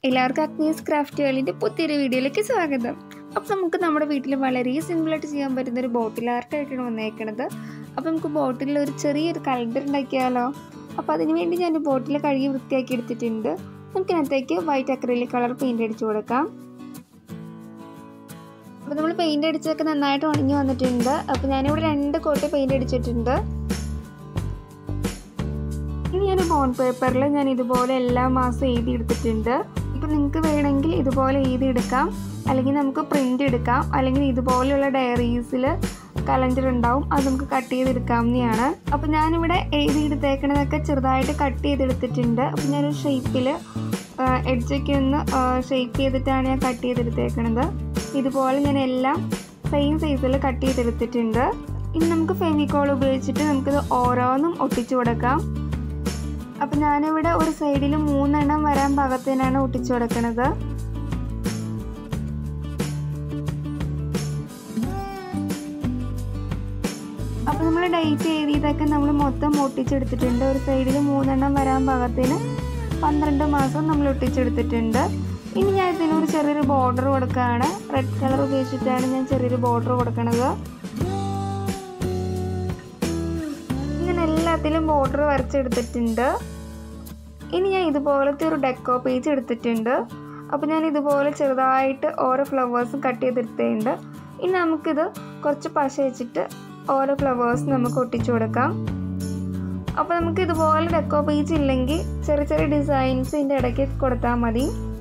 എല്ലാവർക്കും അഗ്നീസ് ക്രാഫ്റ്റ് വേൾഡിൻ്റെ പുതിയൊരു വീഡിയോയിലേക്ക് സ്വാഗതം അപ്പോൾ നമുക്ക് നമ്മുടെ വീട്ടിൽ വളരെ സിമ്പിളായിട്ട് ചെയ്യാൻ പറ്റുന്ന ഒരു ബോട്ടിൽ ആർട്ടായിട്ടാണ് വന്നേക്കണത് അപ്പോൾ നമുക്ക് ബോട്ടിലിൽ ഒരു ചെറിയൊരു കലണ്ടർ ഉണ്ടാക്കിയാലോ അപ്പോൾ അതിന് വേണ്ടി ഞാൻ ബോട്ടിൽ കഴുകി വൃത്തിയാക്കി എടുത്തിട്ടുണ്ട് നമുക്കിനകത്തേക്ക് വൈറ്റ് അക്രലിക് കളർ പെയിൻ്റ് അടിച്ചു കൊടുക്കാം അപ്പോൾ നമ്മൾ പെയിൻ്റ് അടിച്ചതൊക്കെ നന്നായിട്ട് ഉണങ്ങി വന്നിട്ടുണ്ട് അപ്പോൾ ഞാനിവിടെ രണ്ട് കോട്ട് പെയിൻ്റ് അടിച്ചിട്ടുണ്ട് ഇനി ഞാൻ ബോണ്ട് പേപ്പറിൽ ഞാൻ ഇതുപോലെ എല്ലാ മാസം എഴുതി എടുത്തിട്ടുണ്ട് ഇപ്പം നിങ്ങൾക്ക് വേണമെങ്കിൽ ഇതുപോലെ എഴുതി എടുക്കാം അല്ലെങ്കിൽ നമുക്ക് പ്രിൻ്റ് എടുക്കാം അല്ലെങ്കിൽ ഇതുപോലെയുള്ള ഡയറീസിൽ കലണ്ടർ ഉണ്ടാവും അത് നമുക്ക് കട്ട് ചെയ്തെടുക്കാവുന്നതാണ് അപ്പോൾ ഞാനിവിടെ എഴുതി എടുത്തേക്കണതൊക്കെ ചെറുതായിട്ട് കട്ട് ചെയ്തെടുത്തിട്ടുണ്ട് അപ്പോൾ ഞാനൊരു ഷേപ്പിൽ എഡ്ജൊക്കെ ഒന്ന് ഷേപ്പ് ചെയ്തിട്ടാണ് ഞാൻ കട്ട് ചെയ്തെടുത്തേക്കണത് ഇതുപോലെ ഞാൻ എല്ലാം സെയിം സൈസിൽ കട്ട് ചെയ്തെടുത്തിട്ടുണ്ട് ഇനി നമുക്ക് ഫെവിക്കോൾ ഉപയോഗിച്ചിട്ട് നമുക്കിത് ഓരോന്നും ഒട്ടിച്ചു കൊടുക്കാം അപ്പം ഞാനിവിടെ ഒരു സൈഡിൽ മൂന്നെണ്ണം വരാൻ പാകത്തിനാണ് ഒട്ടിച്ചു കൊടുക്കുന്നത് അപ്പോൾ നമ്മൾ ഡേറ്റ് എഴുതിയതൊക്കെ നമ്മൾ മൊത്തം ഒട്ടിച്ചെടുത്തിട്ടുണ്ട് ഒരു സൈഡിൽ മൂന്നെണ്ണം വരാൻ പാകത്തിന് പന്ത്രണ്ട് മാസം നമ്മൾ ഒട്ടിച്ചെടുത്തിട്ടുണ്ട് ഇനി ഞാൻ ഇതിനൊരു ചെറിയൊരു ബോർഡർ കൊടുക്കുകയാണ് റെഡ് കളർ ഉപയോഗിച്ചിട്ടാണ് ഞാൻ ചെറിയൊരു ബോർഡർ കൊടുക്കണത് ഇങ്ങനെ എല്ലാത്തിലും ബോർഡർ വരച്ചെടുത്തിട്ടുണ്ട് ഇനി ഞാൻ ഇതുപോലത്തെ ഒരു ഡെക്കോ പേജ് എടുത്തിട്ടുണ്ട് അപ്പോൾ ഞാൻ ഇതുപോലെ ചെറുതായിട്ട് ഓരോ ഫ്ലവേഴ്സും കട്ട് ചെയ്തെടുത്തിട്ടുണ്ട് ഇനി നമുക്കിത് കുറച്ച് പശ വെച്ചിട്ട് ഓരോ ഫ്ലവേഴ്സ് നമുക്ക് ഒട്ടിച്ചു കൊടുക്കാം അപ്പോൾ നമുക്ക് ഇതുപോലെ ഡെക്കോ പേജ് ഇല്ലെങ്കിൽ ചെറിയ ചെറിയ ഡിസൈൻസ് ഇതിൻ്റെ ഇടയ്ക്ക് കൊടുത്താൽ മതി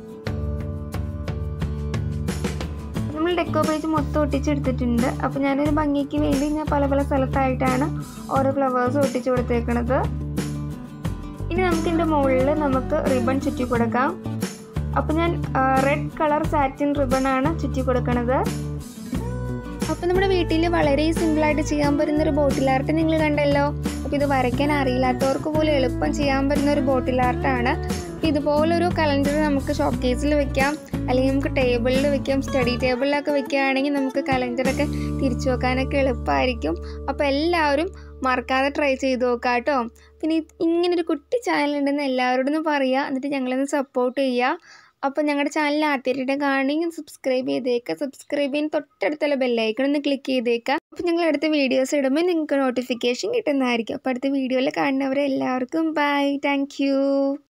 നമ്മൾ ഡെക്കോ പേജ് മൊത്തം ഒട്ടിച്ചെടുത്തിട്ടുണ്ട് അപ്പോൾ ഞാനൊരു ഭംഗിക്ക് വേണ്ടി ഞാൻ പല പല സ്ഥലത്തായിട്ടാണ് ഓരോ ഫ്ലവേഴ്സ് ഒട്ടിച്ചു കൊടുത്തേക്കണത് ഇനി നമുക്ക് ഇതിൻ്റെ മുകളിൽ നമുക്ക് റിബൺ ചുറ്റി കൊടുക്കാം അപ്പോൾ ഞാൻ റെഡ് കളർ സാറ്റിൻ റിബൺ ആണ് ചുറ്റി കൊടുക്കണത് അപ്പോൾ നമ്മുടെ വീട്ടിൽ വളരെ സിമ്പിളായിട്ട് ചെയ്യാൻ പറ്റുന്ന ഒരു ബോട്ടിൽ ആർട്ട് നിങ്ങൾ കണ്ടല്ലോ അപ്പോൾ ഇത് വരയ്ക്കാൻ അറിയില്ലാത്തവർക്ക് പോലും എളുപ്പം ചെയ്യാൻ പറ്റുന്ന ഒരു ബോട്ടിൽ ആർട്ടാണ് അപ്പോൾ ഇതുപോലൊരു കലണ്ടർ നമുക്ക് ഷോപ്പ് കേസിൽ വെക്കാം അല്ലെങ്കിൽ നമുക്ക് ടേബിളിൽ വെക്കാം സ്റ്റഡി ടേബിളിലൊക്കെ വെക്കുകയാണെങ്കിൽ നമുക്ക് കലണ്ടറൊക്കെ തിരിച്ചു വെക്കാനൊക്കെ എളുപ്പമായിരിക്കും അപ്പോൾ എല്ലാവരും മറക്കാതെ ട്രൈ ചെയ്ത് നോക്കാം കേട്ടോ പിന്നെ ഇങ്ങനൊരു കുട്ടി ചാനൽ ഉണ്ടെന്ന് എല്ലാവരോടും പറയുക എന്നിട്ട് ഞങ്ങളൊന്ന് സപ്പോർട്ട് ചെയ്യുക അപ്പോൾ ഞങ്ങളുടെ ചാനൽ ആദ്യമായിട്ട് കാണുമെങ്കിൽ സബ്സ്ക്രൈബ് ചെയ്തേക്കുക സബ്സ്ക്രൈബ് ചെയ്യാൻ തൊട്ടടുത്തുള്ള ബെല്ലൈക്കൺ ഒന്ന് ക്ലിക്ക് ചെയ്തേക്കുക അപ്പോൾ ഞങ്ങൾ അടുത്ത വീഡിയോസ് ഇടുമ്പോൾ നിങ്ങൾക്ക് നോട്ടിഫിക്കേഷൻ കിട്ടുന്നതായിരിക്കും അപ്പോൾ അടുത്ത വീഡിയോയിൽ കാണുന്നവരെ എല്ലാവർക്കും ബൈ താങ്ക്